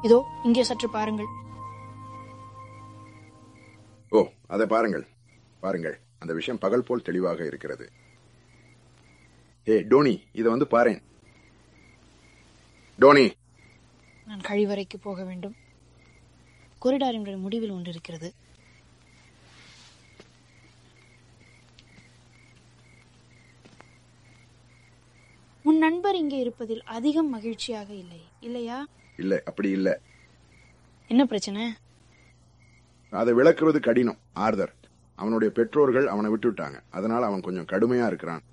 இதோ இங்கே சற்று பாருங்கள் ஓ அதை பாருங்கள் பாருங்கள் அந்த விஷயம் பகல் போல் தெளிவாக இருக்கிறது ஏ டோனி இதை வந்து பாரேன் டோனி நான் கழிவறைக்கு போக வேண்டும் கொரிடாரின் முடிவில் ஒன்று இருக்கிறது உன் நண்பர் இங்கே இருப்பதில் அதிகம் மகிழ்ச்சியாக இல்லை இல்லையா இல்ல அப்படி இல்ல என்ன பிரச்சனை அதை விளக்குவது கடினம் ஆர்தர் அவனுடைய பெற்றோர்கள் அவனை விட்டுவிட்டாங்க அதனால அவன் கொஞ்சம் கடுமையா இருக்கிறான்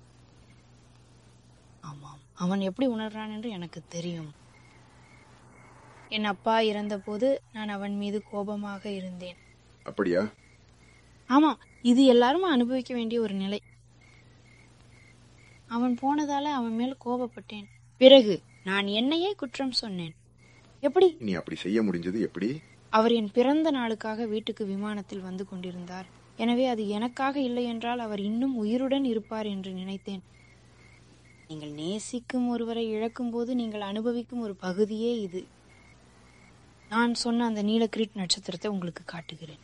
ஆமாம் அவன் எப்படி உணர்றான் என்று எனக்கு தெரியும் என் அப்பா இறந்தபோது நான் அவன் மீது கோபமாக இருந்தேன் அப்படியா ஆமா இது எல்லாரும் அனுபவிக்க வேண்டிய ஒரு நிலை அவன் போனதால அவன் மேல் கோபப்பட்டேன் பிறகு நான் என்னையே குற்றம் சொன்னேன் எப்படி நீ அப்படி செய்ய முடிஞ்சது எப்படி அவர் என் பிறந்த நாளுக்காக வீட்டுக்கு விமானத்தில் வந்து கொண்டிருந்தார் எனவே அது எனக்காக இல்லை என்றால் அவர் இன்னும் உயிருடன் இருப்பார் என்று நினைத்தேன் நீங்கள் நேசிக்கும் ஒருவரை இழக்கும் போது நீங்கள் அனுபவிக்கும் ஒரு பகுதியே இது நான் சொன்ன அந்த நீலக்கிரீட் நட்சத்திரத்தை உங்களுக்கு காட்டுகிறேன்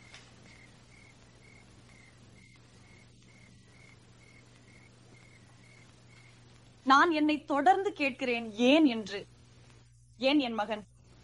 நான் என்னை தொடர்ந்து கேட்கிறேன் ஏன் என்று ஏன் என் மகன்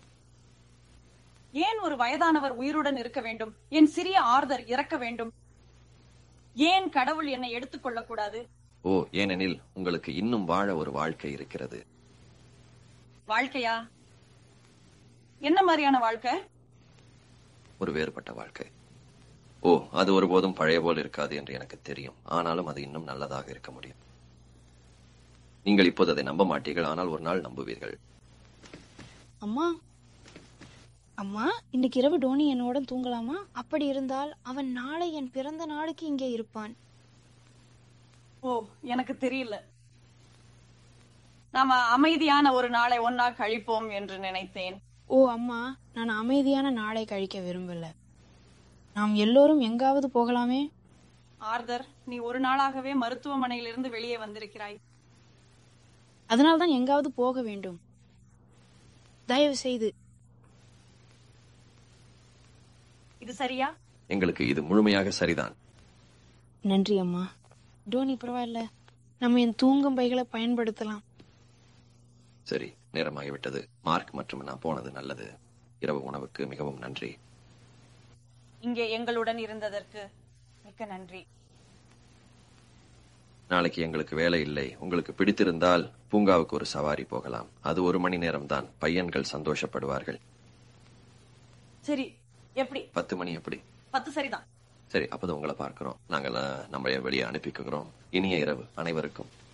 ஏன் ஒரு வயதானவர் உயிருடன் இருக்க வேண்டும் என் சிறிய ஆர்தர் இறக்க வேண்டும் ஏன் கடவுள் என்னை எடுத்துக் கொள்ளக்கூடாது ஓ ஏனெனில் உங்களுக்கு இன்னும் வாழ ஒரு வாழ்க்கை இருக்கிறது வாழ்க்கையா என்ன மாதிரியான வாழ்க்கை ஒரு வேறுபட்ட வாழ்க்கை ஓ அது ஒருபோதும் பழைய போல் இருக்காது என்று எனக்கு தெரியும் ஆனாலும் அது இன்னும் நல்லதாக இருக்க முடியும் நீங்கள் இப்போது அதை நம்ப மாட்டீர்கள் ஆனால் ஒரு நாள் நம்புவீர்கள் அம்மா அம்மா இன்னைக்கு இரவு டோனி என்னோட தூங்கலாமா அப்படி இருந்தால் அவன் நாளை என் பிறந்த நாளுக்கு இங்கே இருப்பான் ஓ எனக்கு தெரியல நாம அமைதியான ஒரு நாளை ஒன்னா கழிப்போம் என்று நினைத்தேன் ஓ அம்மா நான் அமைதியான நாளை கழிக்க விரும்பல நாம் எல்லோரும் எங்காவது போகலாமே ஆர்தர் நீ ஒரு நாளாகவே மருத்துவமனையிலிருந்து வெளியே வந்திருக்கிறாய் அதனால்தான் எங்காவது போக வேண்டும் தயவு செய்து இது சரியா எங்களுக்கு இது முழுமையாக சரிதான் நன்றி அம்மா டோனி பரவாயில்ல நம்ம என் தூங்கும் பைகளை பயன்படுத்தலாம் சரி நேரமாகிவிட்டது மார்க் மற்றும் நான் போனது நல்லது இரவு உணவுக்கு மிகவும் நன்றி இங்கே எங்களுடன் இருந்ததற்கு மிக்க நன்றி நாளைக்கு எங்களுக்கு வேலை இல்லை உங்களுக்கு பிடித்திருந்தால் பூங்காவுக்கு ஒரு சவாரி போகலாம் அது ஒரு மணி நேரம்தான் பையன்கள் சந்தோஷப்படுவார்கள் சரி எப்படி பத்து மணி எப்படி பத்து சரிதான் சரி அப்போது உங்களை பார்க்கிறோம் நாங்கள் அஹ், நம்மளை வெளியே அனுப்பிக்கிறோம் இனிய இரவு அனைவருக்கும்